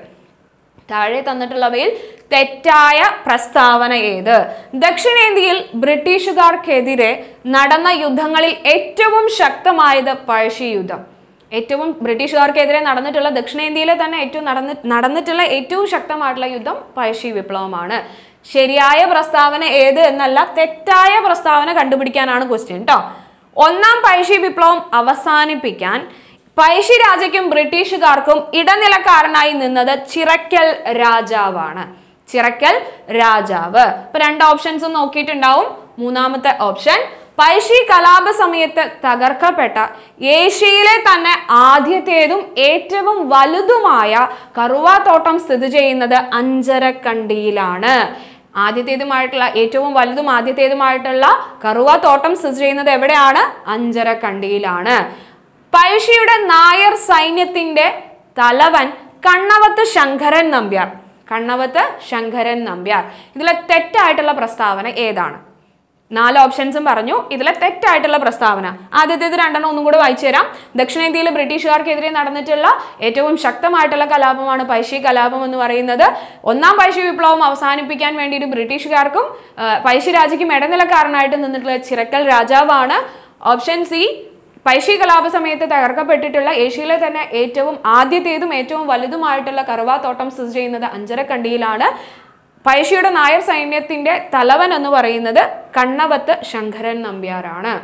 [SPEAKER 1] താഴെ തന്നിട്ടുള്ളവയിൽ തെറ്റായ പ്രസ്താവന ഏത് ദക്ഷിണേന്ത്യയിൽ ബ്രിട്ടീഷുകാർക്കെതിരെ നടന്ന യുദ്ധങ്ങളിൽ ഏറ്റവും ശക്തമായത് പഴശ്ശി യുദ്ധം ഏറ്റവും ബ്രിട്ടീഷുകാർക്കെതിരെ നടന്നിട്ടുള്ള ദക്ഷിണേന്ത്യയിലെ തന്നെ ഏറ്റവും നടന്ന് നടന്നിട്ടുള്ള ഏറ്റവും ശക്തമായിട്ടുള്ള യുദ്ധം പഴശ്ശി വിപ്ലവമാണ് ശരിയായ പ്രസ്താവന ഏത് എന്നല്ല തെറ്റായ പ്രസ്താവന കണ്ടുപിടിക്കാനാണ് ക്വസ്റ്റ്യൻ കേട്ടോ ഒന്നാം പഴശ്ശി വിപ്ലവം അവസാനിപ്പിക്കാൻ പഴശ്ശി രാജയ്ക്കും ബ്രിട്ടീഷുകാർക്കും ഇടനിലക്കാരനായി നിന്നത് ചിറക്കൽ രാജാവാണ് ചിറക്കൽ രാജാവ് ഇപ്പൊ രണ്ട് ഓപ്ഷൻസും നോക്കിയിട്ടുണ്ടാവും മൂന്നാമത്തെ ഓപ്ഷൻ പഴശ്ശി കലാപ സമയത്ത് തകർക്കപ്പെട്ട ഏഷ്യയിലെ തന്നെ ആദ്യത്തേതും ഏറ്റവും വലുതുമായ കറുവാത്തോട്ടം സ്ഥിതി ചെയ്യുന്നത് അഞ്ചരക്കണ്ടിയിലാണ് ആദ്യത്തേതുമായിട്ടുള്ള ഏറ്റവും വലുതും ആദ്യത്തേതുമായിട്ടുള്ള കറുവാത്തോട്ടം സ്ഥിതി ചെയ്യുന്നത് എവിടെയാണ് അഞ്ചരക്കണ്ടിയിലാണ് പഴശ്ശിയുടെ നായർ സൈന്യത്തിന്റെ തലവൻ കണ്ണവത്ത് ശങ്കരൻ നമ്പ്യാർ കണ്ണവത്ത് ശങ്കരൻ നമ്പ്യാർ ഇതിലെ തെറ്റായിട്ടുള്ള പ്രസ്താവന ഏതാണ് നാല് ഓപ്ഷൻസും പറഞ്ഞു ഇതിലെ തെറ്റായിട്ടുള്ള പ്രസ്താവന ആദ്യത്തേത് രണ്ടെണ്ണം ഒന്നും കൂടെ വായിച്ചു തരാം ദക്ഷിണേന്ത്യയിൽ ബ്രിട്ടീഷുകാർക്കെതിരെ നടന്നിട്ടുള്ള ഏറ്റവും ശക്തമായിട്ടുള്ള കലാപമാണ് പഴശ്ശി കലാപം എന്ന് പറയുന്നത് ഒന്നാം പഴശ്ശി വിപ്ലവം അവസാനിപ്പിക്കാൻ വേണ്ടിയിട്ട് ബ്രിട്ടീഷുകാർക്കും ആ, പഴശ്ശി രാജയ്ക്കും ഇടനിലക്കാരനായിട്ട് നിന്നിട്ടുള്ള ചിറക്കൽ രാജാവാണ് ഓപ്ഷൻ സി പഴശ്ശി കലാപ സമയത്ത് തകർക്കപ്പെട്ടിട്ടുള്ള ഏഷ്യയിലെ തന്നെ ഏറ്റവും ആദ്യത്തേതും ഏറ്റവും വലുതുമായിട്ടുള്ള കറുവാത്തോട്ടം സ്ഥിതി ചെയ്യുന്നത് അഞ്ചരക്കണ്ടിയിലാണ് പഴശ്ശിയുടെ നായർ സൈന്യത്തിന്റെ തലവൻ എന്ന് പറയുന്നത് കണ്ണവത്ത് ശങ്കരൻ നമ്പ്യാരാണ്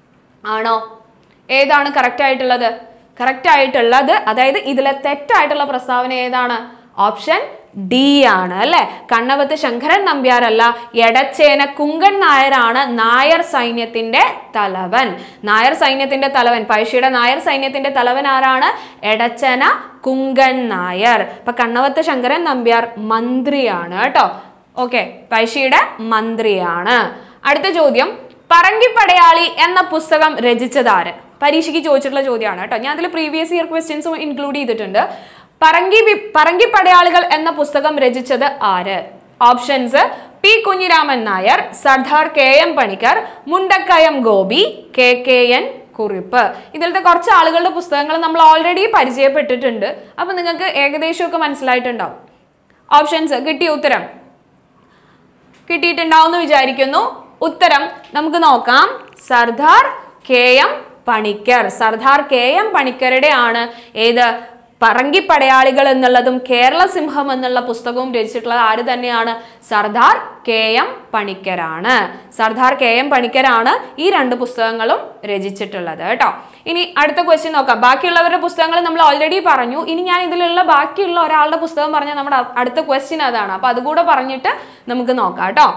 [SPEAKER 1] ആണോ ഏതാണ് കറക്റ്റ് ആയിട്ടുള്ളത് കറക്റ്റ് ആയിട്ടുള്ളത് അതായത് ഇതിലെ തെറ്റായിട്ടുള്ള പ്രസ്താവന ഏതാണ് ഓപ്ഷൻ ഡി ആണ് അല്ലെ കണ്ണവത്ത് ശങ്കരൻ നമ്പ്യാരല്ല എടച്ചേന കുങ്കൻ നായരാണ് നായർ സൈന്യത്തിന്റെ തലവൻ നായർ സൈന്യത്തിന്റെ തലവൻ പഴശ്ശിയുടെ നായർ സൈന്യത്തിന്റെ തലവൻ ആരാണ് എടച്ചന കുങ്കൻ നായർ ഇപ്പൊ കണ്ണവത്ത് ശങ്കരൻ നമ്പ്യാർ മന്ത്രിയാണ് കേട്ടോ ഓക്കെ പഴശ്ശിയുടെ മന്ത്രിയാണ് അടുത്ത ചോദ്യം പറങ്കിപ്പടയാളി എന്ന പുസ്തകം രചിച്ചതാര് പരീക്ഷയ്ക്ക് ചോദിച്ചിട്ടുള്ള ചോദ്യമാണ് കേട്ടോ ഞാൻ അതിൽ പ്രീവിയസ് ഇയർ ക്വസ്റ്റ്യൻസും ഇൻക്ലൂഡ് ചെയ്തിട്ടുണ്ട് പറങ്കി വി- പറങ്കിപ്പടയാളികൾ എന്ന പുസ്തകം രചിച്ചത് ആര് options P Kunhiraman Nair Sardar K M Panikkar Mundakkayam Gopi K K N Kurup ഇതിലത്തെ കുറച്ച് ആളുകളുടെ പുസ്തകങ്ങൾ നമ്മൾ ഓൾറെഡി പരിചയപ്പെട്ടിട്ടുണ്ട് അപ്പൊ നിങ്ങൾക്ക് ഏകദേശമൊക്കെ മനസ്സിലായിട്ടുണ്ടാവും ഓപ്ഷൻസ് കിട്ടിയ ഉത്തരം കിട്ടിയിട്ടുണ്ടാവും എന്ന് വിചാരിക്കുന്നു ഉത്തരം നമുക്ക് നോക്കാം Sardar K M Panikkar Sardar K M പണിക്കരുടെ ആണ് ഏത് പറങ്കി പടയാളികൾ എന്നുള്ളതും കേരള സിംഹം എന്നുള്ള പുസ്തകവും രചിച്ചിട്ടുള്ളത് ആര് തന്നെയാണ് സർദാർ കെ എം പണിക്കരാണ് സർദാർ കെ എം പണിക്കരാണ് ഈ രണ്ട് പുസ്തകങ്ങളും രചിച്ചിട്ടുള്ളത് കേട്ടോ ഇനി അടുത്ത ക്വസ്റ്റ്യൻ നോക്കാം ബാക്കിയുള്ളവരുടെ പുസ്തകങ്ങൾ നമ്മൾ ഓൾറെഡി പറഞ്ഞു ഇനി ഞാൻ ഇതിലുള്ള ബാക്കിയുള്ള ഒരാളുടെ പുസ്തകം പറഞ്ഞാൽ നമ്മുടെ അടുത്ത ക്വസ്റ്റ്യൻ അതാണ് അപ്പൊ അതുകൂടെ പറഞ്ഞിട്ട് നമുക്ക് നോക്കാം കേട്ടോ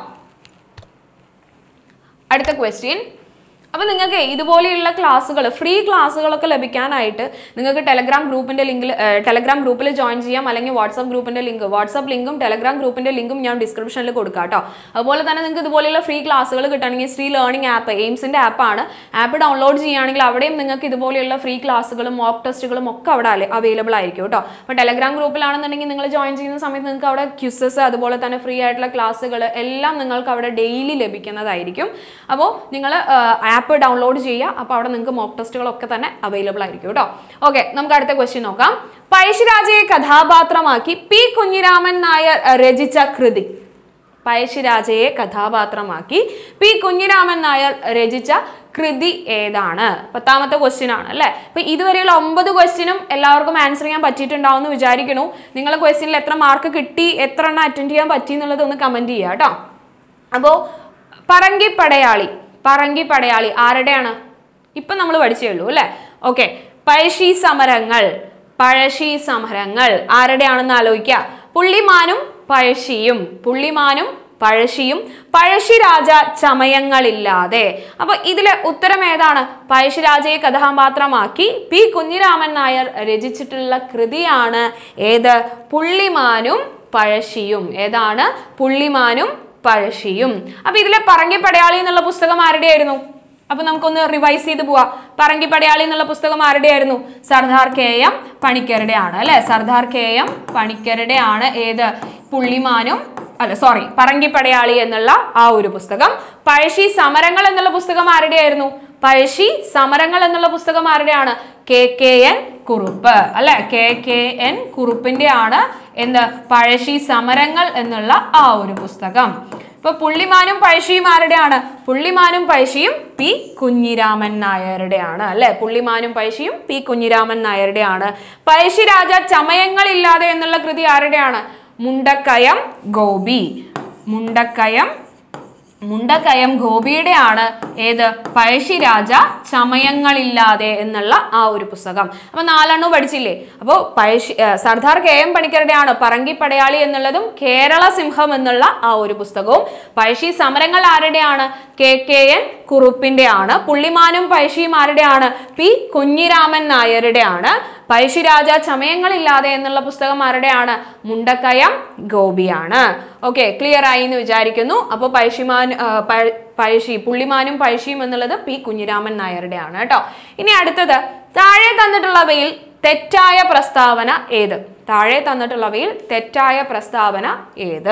[SPEAKER 1] അടുത്ത ക്വസ്റ്റ്യൻ അപ്പോൾ നിങ്ങൾക്ക് ഇതുപോലെയുള്ള ക്ലാസ്സുകൾ ഫ്രീ ക്ലാസ്സുകളൊക്കെ ലഭിക്കാനായിട്ട് നിങ്ങൾക്ക് ടെലഗ്രാം ഗ്രൂപ്പിന്റെ ലിങ്കിൽ ടെലഗ്രാം ഗ്രൂപ്പിൽ ജോയിൻ ചെയ്യാം അല്ലെങ്കിൽ വാട്സ്ആപ്പ് ഗ്രൂപ്പിന്റെ ലിങ്ക് വാട്സ്ആപ്പ് ലിങ്കും ടെലഗ്രാം ഗ്രൂപ്പിന്റെ ലിങ്കും ഞാൻ ഡിസ്ക്രിപ്ഷനിൽ കൊടുക്കാം കേട്ടോ അതുപോലെ തന്നെ നിങ്ങൾക്ക് ഇതുപോലെയുള്ള ഫ്രീ ക്ലാസ്സുകൾ കിട്ടണമെങ്കിൽ ശ്രീ ലേണിംഗ് ആപ്പ് എയിംസിന്റെ ആപ്പാണ് ആപ്പ് ഡൗൺലോഡ് ചെയ്യുകയാണെങ്കിൽ അവിടെയും നിങ്ങൾക്ക് ഇതുപോലെയുള്ള ഫ്രീ ക്ലാസ്സുകളും മോക്ക് ടെസ്റ്റുകളും ഒക്കെ അവിടെ അവൈലബിൾ ആയിരിക്കും കേട്ടോ അപ്പോൾ ടെലഗ്രാം ഗ്രൂപ്പിലാണെന്നുണ്ടെങ്കിൽ നിങ്ങൾ ജോയിൻ ചെയ്യുന്ന സമയത്ത് നിങ്ങൾക്ക് അവിടെ ക്യൂസസ് അതുപോലെ തന്നെ ഫ്രീ ആയിട്ടുള്ള ക്ലാസ്സുകൾ എല്ലാം നിങ്ങൾക്ക് അവിടെ ഡെയിലി ലഭിക്കുന്നതായിരിക്കും അപ്പോൾ നിങ്ങൾ ആപ്പ് ഡൗൺലോഡ് ചെയ്യുക അപ്പോൾ അവിടെ നിങ്ങൾക്ക് മോക്ക് ടെസ്റ്റുകളൊക്കെ തന്നെ അവൈലബിൾ ആയിരിക്കും കേട്ടോ ഓക്കെ നമുക്ക് അടുത്ത ക്വസ്റ്റ്യൻ നോക്കാം പഴശ്ശിരാജയെ കഥാപാത്രമാക്കി പി കുഞ്ഞിരാമൻ നായർ അഹ്, രചിച്ച കൃതി പഴശ്ശിരാജയെ കഥാപാത്രമാക്കി പി കുഞ്ഞിരാമൻ നായർ രചിച്ച കൃതി ഏതാണ് പത്താമത്തെ ക്വസ്റ്റ്യൻ ആണ് അല്ലേ അപ്പൊ ഇതുവരെയുള്ള ഒമ്പത് ക്വസ്റ്റ്യനും എല്ലാവർക്കും ആൻസർ ചെയ്യാൻ പറ്റിയിട്ടുണ്ടാവും എന്ന് വിചാരിക്കുന്നു നിങ്ങളെ ക്വസ്റ്റ്യനിൽ എത്ര മാർക്ക് കിട്ടി എത്ര എണ്ണം അറ്റൻഡ് ചെയ്യാൻ പറ്റി എന്നുള്ളത് ഒന്ന് കമന്റ് ചെയ്യുക കേട്ടോ അപ്പോൾ പറങ്കി പടയാളി പറങ്കി പടയാളി ആരുടെയാണ് ഇപ്പൊ നമ്മൾ പഠിച്ചേ ഉള്ളൂ അല്ലേ ഓക്കെ പഴശ്ശി സമരങ്ങൾ പഴശ്ശി സമരങ്ങൾ ആരുടെയാണെന്ന് ആലോചിക്കുക പുള്ളിമാനും പഴശ്ശിയും പുള്ളിമാനും പഴശ്ശിയും പഴശ്ശിരാജ ചമയങ്ങളില്ലാതെ അപ്പൊ ഇതിലെ ഉത്തരം ഏതാണ് പഴശ്ശിരാജയെ കഥാപാത്രമാക്കി പി കുഞ്ഞിരാമൻ നായർ രചിച്ചിട്ടുള്ള കൃതിയാണ് ഏത് പുള്ളിമാനും പഴശ്ശിയും ഏതാണ് പുള്ളിമാനും പഴശ്ശിയും അപ്പൊ ഇതിലെ പറങ്കി പടയാളി എന്നുള്ള പുസ്തകം ആരുടെയായിരുന്നു അപ്പൊ നമുക്കൊന്ന് റിവൈസ് ചെയ്ത് പോവാ പറങ്കി പടയാളി എന്നുള്ള പുസ്തകം ആരുടെയായിരുന്നു സർദാർ കെ എം പണിക്കരുടെ ആണ് അല്ലെ സർദാർ കെ എം പണിക്കരുടെ ആണ് ഏത് പുള്ളിമാനും അല്ല സോറി പറങ്കി പടയാളി എന്നുള്ള ആ ഒരു പുസ്തകം പഴശ്ശി സമരങ്ങൾ എന്നുള്ള പുസ്തകം ആരുടെയായിരുന്നു പഴശ്ശി സമരങ്ങൾ എന്നുള്ള പുസ്തകം ആരുടെയാണ് കെ കെ എൻ കുറുപ്പ് അല്ലെ കെ കെ എൻ കുറുപ്പിന്റെ ആണ് എന്ത് പഴശ്ശി സമരങ്ങൾ എന്നുള്ള ആ ഒരു പുസ്തകം ഇപ്പൊ പുള്ളിമാനും പഴശ്ശിയും ആരുടെയാണ് പുള്ളിമാനും പഴശ്ശിയും പി കുഞ്ഞിരാമൻ നായരുടെയാണ് അല്ലെ പുള്ളിമാനും പഴശ്ശിയും പി കുഞ്ഞിരാമൻ നായരുടെയാണ് പഴശ്ശി രാജ ചമയങ്ങളില്ലാതെ എന്നുള്ള കൃതി ആരുടെയാണ് മുണ്ടക്കയം ഗോപി മുണ്ടക്കയം മുണ്ടക്കയം ഗോപിയുടെ ആണ് ഏത് പഴശ്ശിരാജ ചമയങ്ങളില്ലാതെ എന്നുള്ള ആ ഒരു പുസ്തകം അപ്പൊ നാലെണ്ണം പഠിച്ചില്ലേ അപ്പോൾ പഴശ്ശി ഏർ സർദാർ കെ എം പണിക്കരുടെ ആണ് പറങ്കി പടയാളി എന്നുള്ളതും കേരള സിംഹം എന്നുള്ള ആ ഒരു പുസ്തകവും പഴശ്ശി സമരങ്ങൾ ആരുടെയാണ് കെ കെ എൻ കുറുപ്പിന്റെ ആണ് പുള്ളിമാനും പഴശ്ശിയും ആരുടെയാണ് പി കുഞ്ഞിരാമൻ നായരുടെ ആണ് പഴശ്ശിരാജ ചമയങ്ങളില്ലാതെ എന്നുള്ള പുസ്തകം ആരുടെയാണ് മുണ്ടക്കയം ഗോപിയാണ് ഓക്കെ ക്ലിയർ ആയി എന്ന് വിചാരിക്കുന്നു അപ്പോൾ പഴശ്ശിമാൻ ആ, പഴ- പഴശ്ശി പുള്ളിമാനും പഴശ്ശിയും എന്നുള്ളത് പി കുഞ്ഞിരാമൻ നായരുടെ ആണ് കേട്ടോ ഇനി അടുത്തത് താഴെ തന്നിട്ടുള്ളവയിൽ തെറ്റായ പ്രസ്താവന ഏത് താഴെ തന്നിട്ടുള്ളവയിൽ തെറ്റായ പ്രസ്താവന ഏത്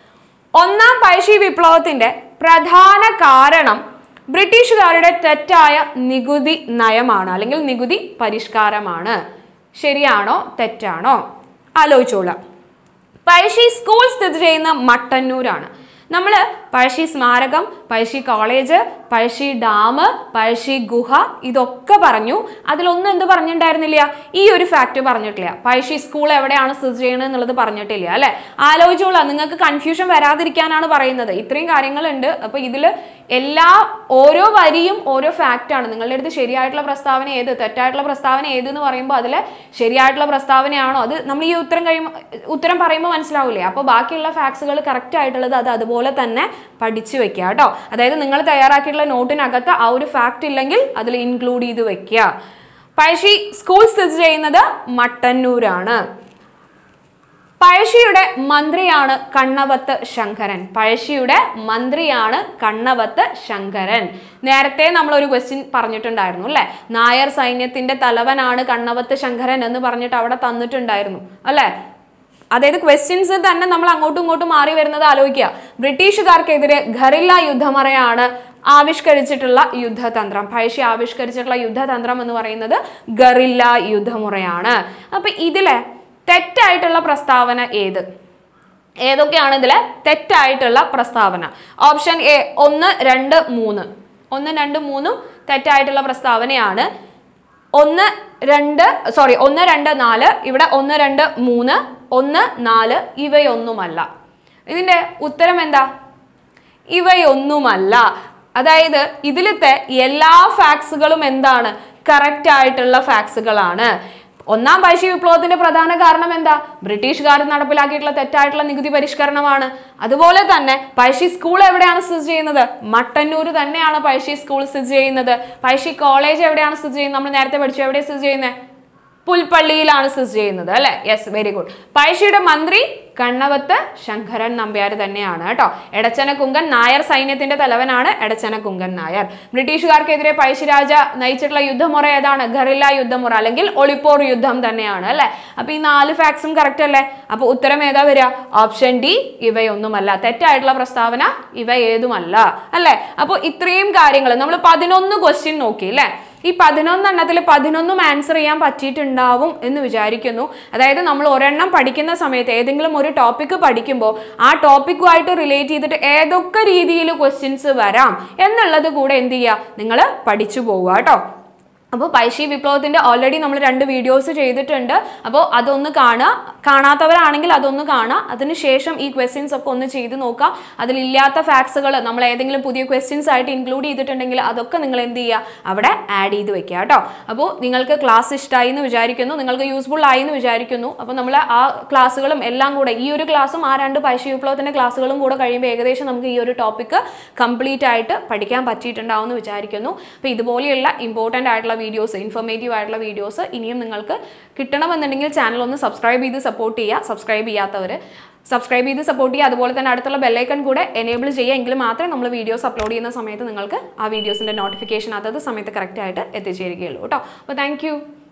[SPEAKER 1] ഒന്നാം പഴശ്ശി വിപ്ലവത്തിന്റെ പ്രധാന കാരണം ബ്രിട്ടീഷുകാരുടെ തെറ്റായ നികുതി നയമാണ് അല്ലെങ്കിൽ നികുതി പരിഷ്കാരമാണ് ശരിയാണോ തെറ്റാണോ ആലോചിച്ചോളാം പഴശ്ശി സ്കൂൾ സ്ഥിതി ചെയ്യുന്ന മട്ടന്നൂരാണ് നമ്മൾ പഴശ്ശി സ്മാരകം പഴശ്ശി കോളേജ് പഴശ്ശി ഡാം പഴശ്ശി ഗുഹ ഇതൊക്കെ പറഞ്ഞു അതിലൊന്നും എന്ത് പറഞ്ഞിട്ടുണ്ടായിരുന്നില്ല ഈ ഒരു ഫാക്ട് പറഞ്ഞിട്ടില്ല പഴശ്ശി സ്കൂൾ എവിടെയാണ് സ്ഥിതി ചെയ്യുന്നത് എന്നുള്ളത് പറഞ്ഞിട്ടില്ല അല്ലെ ആലോചിച്ചോളാം നിങ്ങൾക്ക് കൺഫ്യൂഷൻ വരാതിരിക്കാനാണ് പറയുന്നത് ഇത്രയും കാര്യങ്ങളുണ്ട് അപ്പൊ ഇതിൽ എല്ലാ ഓരോ വരിയും ഓരോ ഫാക്റ്റ് ആണ് നിങ്ങളുടെ അടുത്ത് ശരിയായിട്ടുള്ള പ്രസ്താവന ഏത് തെറ്റായിട്ടുള്ള പ്രസ്താവന ഏത് എന്ന് പറയുമ്പോൾ അതിലെ ശരിയായിട്ടുള്ള പ്രസ്താവനയാണോ അത് നമ്മൾ ഈ ഉത്തരം കഴിയുമ്പോൾ ഉത്തരം പറയുമ്പോൾ മനസ്സിലാവില്ലേ അപ്പോൾ ബാക്കിയുള്ള ഫാക്ട്സുകൾ കറക്റ്റ് ആയിട്ടുള്ളത് അത് അതുപോലെ തന്നെ പഠിച്ചു വെക്കുക കേട്ടോ അതായത് നിങ്ങൾ തയ്യാറാക്കിയിട്ടുള്ള നോട്ടിനകത്ത് ആ ഒരു ഫാക്റ്റ് ഇല്ലെങ്കിൽ അതിൽ ഇൻക്ലൂഡ് ചെയ്ത് വെക്കുക പഴശ്ശി സ്കൂൾ സ്ഥിതി ചെയ്യുന്നത് മട്ടന്നൂരാണ് പഴശ്ശിയുടെ മന്ത്രിയാണ് കണ്ണവത്ത് ശങ്കരൻ പഴശ്ശിയുടെ മന്ത്രിയാണ് കണ്ണവത്ത് ശങ്കരൻ നേരത്തെ നമ്മൾ ഒരു ക്വസ്റ്റ്യൻ പറഞ്ഞിട്ടുണ്ടായിരുന്നു അല്ലെ നായർ സൈന്യത്തിന്റെ തലവനാണ് കണ്ണവത്ത് ശങ്കരൻ എന്ന് പറഞ്ഞിട്ട് അവിടെ തന്നിട്ടുണ്ടായിരുന്നു അല്ലെ അതായത് ക്വസ്റ്റ്യൻസ് തന്നെ നമ്മൾ അങ്ങോട്ടും ഇങ്ങോട്ടും മാറി വരുന്നത് ആലോചിക്കുക ബ്രിട്ടീഷുകാർക്കെതിരെ ഖറില്ല യുദ്ധമറയാണ് ആവിഷ്കരിച്ചിട്ടുള്ള യുദ്ധതന്ത്രം പഴശ്ശി ആവിഷ്കരിച്ചിട്ടുള്ള യുദ്ധതന്ത്രം എന്ന് പറയുന്നത് ഗറില്ല യുദ്ധമുറയാണ് അപ്പൊ ഇതിലെ തെറ്റായിട്ടുള്ള പ്രസ്താവന ഏത് ഏതൊക്കെയാണ് ഇതിലെ തെറ്റായിട്ടുള്ള പ്രസ്താവന ഓപ്ഷൻ എ ഒന്ന് രണ്ട് മൂന്ന് ഒന്ന് രണ്ട് മൂന്നും തെറ്റായിട്ടുള്ള പ്രസ്താവനയാണ് ഒന്ന് രണ്ട് സോറി ഒന്ന് രണ്ട് നാല് ഇവിടെ ഒന്ന് രണ്ട് മൂന്ന് ഒന്ന് നാല് ഇവയൊന്നുമല്ല ഇതിന്റെ ഉത്തരം എന്താ ഇവയൊന്നുമല്ല അതായത് ഇതിലത്തെ എല്ലാ ഫാക്സുകളും എന്താണ് കറക്റ്റ് ആയിട്ടുള്ള ഫാക്സുകളാണ് ഒന്നാം പഴശ്ശി വിപ്ലവത്തിന്റെ പ്രധാന കാരണം എന്താ ബ്രിട്ടീഷുകാർ നടപ്പിലാക്കിയിട്ടുള്ള തെറ്റായിട്ടുള്ള നികുതി പരിഷ്കരണമാണ് അതുപോലെ തന്നെ പഴശ്ശി സ്കൂൾ എവിടെയാണ് സ്ഥിതി ചെയ്യുന്നത് മട്ടന്നൂർ തന്നെയാണ് പഴശ്ശി സ്കൂൾ സ്ഥിതി ചെയ്യുന്നത് പഴശ്ശി കോളേജ് എവിടെയാണ് സ്ഥിതി ചെയ്യുന്നത് നമ്മൾ നേരത്തെ പഠിച്ചു എവിടെ സ്ഥിതി ചെയ്യുന്നത് പുൽപ്പള്ളിയിലാണ് സ്ഥിതി ചെയ്യുന്നത് അല്ലെ യെസ് വെരി ഗുഡ് പഴശ്ശിയുടെ മന്ത്രി കണ്ണവത്ത് ശങ്കരൻ നമ്പ്യാർ തന്നെയാണ് കേട്ടോ എടച്ചന കുങ്കൻ നായർ സൈന്യത്തിന്റെ തലവനാണ് എടച്ചന കുങ്കൻ നായർ ബ്രിട്ടീഷുകാർക്കെതിരെ പഴശ്ശിരാജ നയിച്ചിട്ടുള്ള യുദ്ധമുറ ഏതാണ് ഖറില്ല യുദ്ധമുറ അല്ലെങ്കിൽ ഒളിപ്പോർ യുദ്ധം തന്നെയാണ് അല്ലെ അപ്പൊ ഈ നാല് ഫാക്സും കറക്റ്റ് അല്ലേ അപ്പൊ ഉത്തരം ഏതാ വരിക ഓപ്ഷൻ ഡി ഇവയൊന്നുമല്ല തെറ്റായിട്ടുള്ള പ്രസ്താവന ഇവ ഏതുമല്ല അല്ലെ അപ്പോൾ ഇത്രയും കാര്യങ്ങൾ നമ്മൾ പതിനൊന്ന് ക്വസ്റ്റ്യൻ നോക്കി അല്ലേ ഈ പതിനൊന്നെണ്ണത്തിൽ പതിനൊന്നും ആൻസർ ചെയ്യാൻ പറ്റിയിട്ടുണ്ടാവും എന്ന് വിചാരിക്കുന്നു അതായത് നമ്മൾ ഒരെണ്ണം പഠിക്കുന്ന സമയത്ത് ഏതെങ്കിലും ഒരു ടോപ്പിക്ക് പഠിക്കുമ്പോൾ ആ ടോപ്പിക്കുമായിട്ട് റിലേറ്റ് ചെയ്തിട്ട് ഏതൊക്കെ രീതിയിൽ ക്വസ്റ്റ്യൻസ് വരാം എന്നുള്ളത് കൂടെ എന്ത് ചെയ്യുക നിങ്ങൾ പഠിച്ചു പോവുക കേട്ടോ അപ്പോൾ പൈശി വിപ്ലവത്തിന്റെ ഓൾറെഡി നമ്മൾ രണ്ട് വീഡിയോസ് ചെയ്തിട്ടുണ്ട് അപ്പോൾ അതൊന്ന് കാണുക കാണാത്തവരാണെങ്കിൽ അതൊന്ന് കാണുക അതിനുശേഷം ഈ ക്വസ്റ്റ്യൻസ് ഒക്കെ ഒന്ന് ചെയ്ത് നോക്കുക അതിലില്ലാത്ത ഫാക്ട്സുകൾ നമ്മൾ ഏതെങ്കിലും പുതിയ ക്വസ്റ്റ്യൻസ് ആയിട്ട് ഇൻക്ലൂഡ് ചെയ്തിട്ടുണ്ടെങ്കിൽ അതൊക്കെ നിങ്ങൾ എന്ത് ചെയ്യുക അവിടെ ആഡ് ചെയ്ത് വെക്കുക കേട്ടോ അപ്പോൾ നിങ്ങൾക്ക് ക്ലാസ് ഇഷ്ടമായി എന്ന് വിചാരിക്കുന്നു നിങ്ങൾക്ക് യൂസ്ഫുൾ ആയി എന്ന് വിചാരിക്കുന്നു അപ്പോൾ നമ്മൾ ആ ക്ലാസ്സുകളും എല്ലാം കൂടെ ഈ ഒരു ക്ലാസ്സും ആ രണ്ട് പൈശി വിപ്ലവത്തിന്റെ ക്ലാസ്സുകളും കൂടെ കഴിയുമ്പോൾ ഏകദേശം നമുക്ക് ഈ ഒരു ടോപ്പിക്ക് കംപ്ലീറ്റ് ആയിട്ട് പഠിക്കാൻ പറ്റിയിട്ടുണ്ടാവും എന്ന് വിചാരിക്കുന്നു അപ്പോൾ ഇതുപോലെയുള്ള ഇമ്പോർട്ടൻ്റ് ആയിട്ടുള്ള വീഡിയോസ് ഇൻഫോർമേറ്റീവ് ആയിട്ടുള്ള വീഡിയോസ് ഇനിയും നിങ്ങൾക്ക് കിട്ടണമെന്നുണ്ടെങ്കിൽ ചാനൽ ഒന്ന് സബ്സ്ക്രൈബ് ചെയ്ത് സപ്പോർട്ട് ചെയ്യുക സബ്സ്ക്രൈബ് ചെയ്യാത്തവർ സബ്സ്ക്രൈബ് ചെയ്ത് സപ്പോർട്ട് ചെയ്യുക അതുപോലെ തന്നെ അടുത്തുള്ള ബെല്ലൈക്കൺ കൂടെ എനേബിൾ ചെയ്യുക എങ്കിൽ മാത്രമേ നമ്മൾ വീഡിയോസ് അപ്ലോഡ് ചെയ്യുന്ന സമയത്ത് നിങ്ങൾക്ക് ആ വീഡിയോസിൻ്റെ നോട്ടിഫിക്കേഷൻ അതത് സമയത്ത് കറക്റ്റ് ആയിട്ട് എത്തിച്ചേരുകയുള്ളൂ കേട്ടോ അപ്പോൾ താങ്ക്